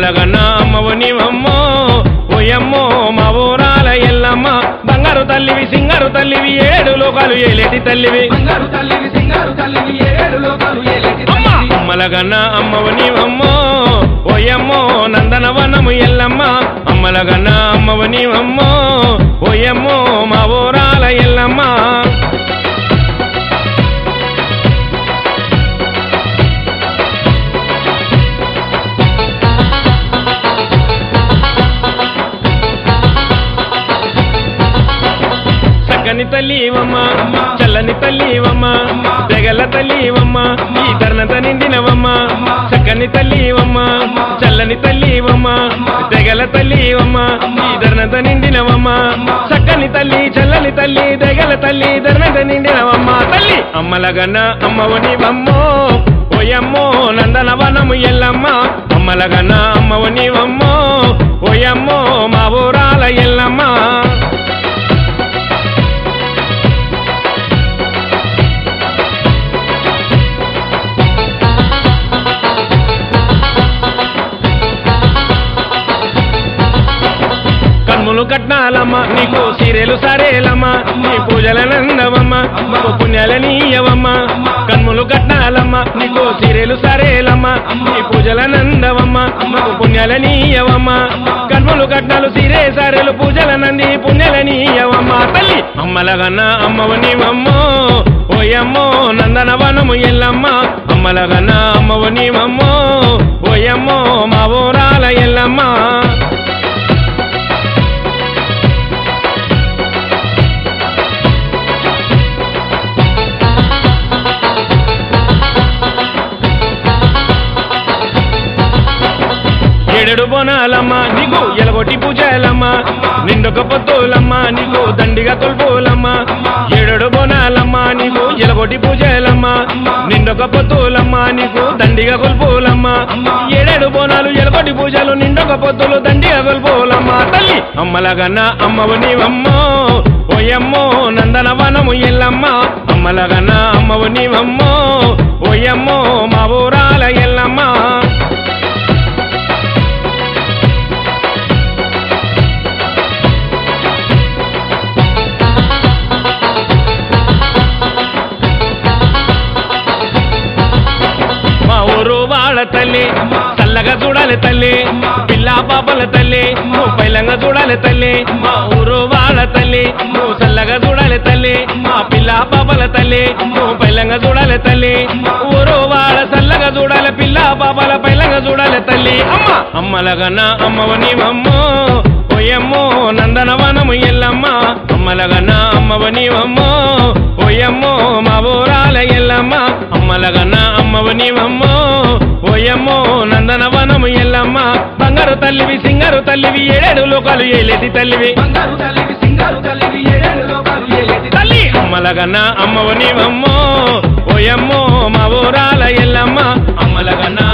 అమ్మలగన్న అమ్మవు నీవమ్మో ఓయమ్మో మా ఊరాల ఎల్లమ్మ బంగారు తల్లివి సింగారు తల్లివి ఏడు లోకాలు ఏలేటి తల్లివి బంగారు తల్లివి సింగారు తల్లివి ఏడు లోకాలు ఏలేటి అమ్మ తల్లివి. అమ్మలగన్న అమ్మవు నీవమ్మో ఓయమ్మో నందనవనము ఎల్లమ్మ అమ్మలగన్న అమ్మవు నీవమ్మో ఓయమ్మో మా ఊరాల ఎల్లమ్మ చక్కని తల్లివమ్మ చల్లని తల్లివమ్మ తెగల తల్లివమ్మ ఈ ధర్నత నిండినవమ్మ చక్కని తల్లివమ్మ చల్లని తల్లివమ్మ తెగల తల్లివమ్మ ఈ ధర్నత నిండినవమ్మ చక్కని తల్లి చల్లని తల్లి తెగల తల్లి ధర్నత నిండినవమ్మ తల్లి అమ్మలగన్న అమ్మవనివమ్మో ఓయమ్మో నందనవనము ఎల్లమ్మ అమ్మలగన్న అమ్మవనివమ్మో ఓయమ్మో మా ఊరాల ఎల్లమ్మ కన్నులు కట్నాలమ్మ నీకు సీరెలు సరేలమ్మ నీ పూజలనందవమ్మ మాకు పుణ్యాలనీయవమ్మ కన్నులు కట్నాలమ్మ నీకు సీరెలు సరేలమ్మ నీ పూజలనందవమ్మ మాకు పుణ్యాలనీయవమ్మ కన్నులు కట్నాలు సీరే సరేలు పూజలనంది పుణ్యాలనీయవమ్మ తల్లి అమ్మలగన్న అమ్మవు నీవమ్మో ఓయమ్మో నందనవనము ఎల్లమ్మ అమ్మలగన్న అమ్మవు నీవమ్మో ఓయమ్మో మా ఊరాల ఎల్లమ్మ ఏడెడు బోనాలమ్మ నీకు ఎలగొట్టి పూజలమ్మ నిండొక పొత్తులమ్మ నీకు దండిగా కొల్పులమ్మ ఏడెడు బోనాలమ్మ నీకు ఎలగొట్టి పూజలమ్మ నిండొక పొత్తులమ్మ నీకు దండిగా కొల్పులమ్మ ఏడేడు బోనాలు ఎలగొట్టి పూజలు నిండొక పొత్తులు దండిగా కొల్పులమ్మ తల్లి అమ్మలగన్న అమ్మవు నీవమ్మో ఓయమ్మో నందనవనము ఎల్లమ్మ అమ్మలగన్న అమ్మవు నీవమ్మో ఓయమ్మో మా ఊరాల ఎల్లమ్మ మా ఊరు వాళ్ళ తల్లి చల్లగా చూడాలి తల్లి పిల్ల పాపల తల్లి నువ్వు పైలంగా చూడాలి తల్లి మా ఊరు వాళ్ళ తల్లి నువ్వు చల్లగా చూడాలి తల్లి మా పిల్ల పాపల తల్లి నువ్వు పైలంగా చూడాలి తల్లి ఊరు వాళ్ళ చల్లగా చూడాలి పిల్ల పాపల పైలంగా చూడాలి తల్లి అమ్మ అమ్మలగన్న అమ్మవు నీవమ్మో ఓయమ్మో నందనవనము ఎల్లమ్మ అమ్మలగన్న అమ్మవు నీవమ్మో ఓయమ్మో మా ఊరాల ఎల్లమ్మ అమ్మలగన్న అమ్మవు నీవమ్మో ఓయమ్మో నందనవనము ఎల్లమ్మ బంగారు తల్లివి సింగారు తల్లివి ఏడేడు లోకాలు ఏలేటి తల్లివి బంగారు తల్లివి సింగారు తల్లివి ఏడేడు లోకాలు ఏలేటి తల్లి అమ్మలగన్న అమ్మవు నీవమ్మో ఓయమ్మో మా ఊరాల ఎల్లమ్మ అమ్మలగన్న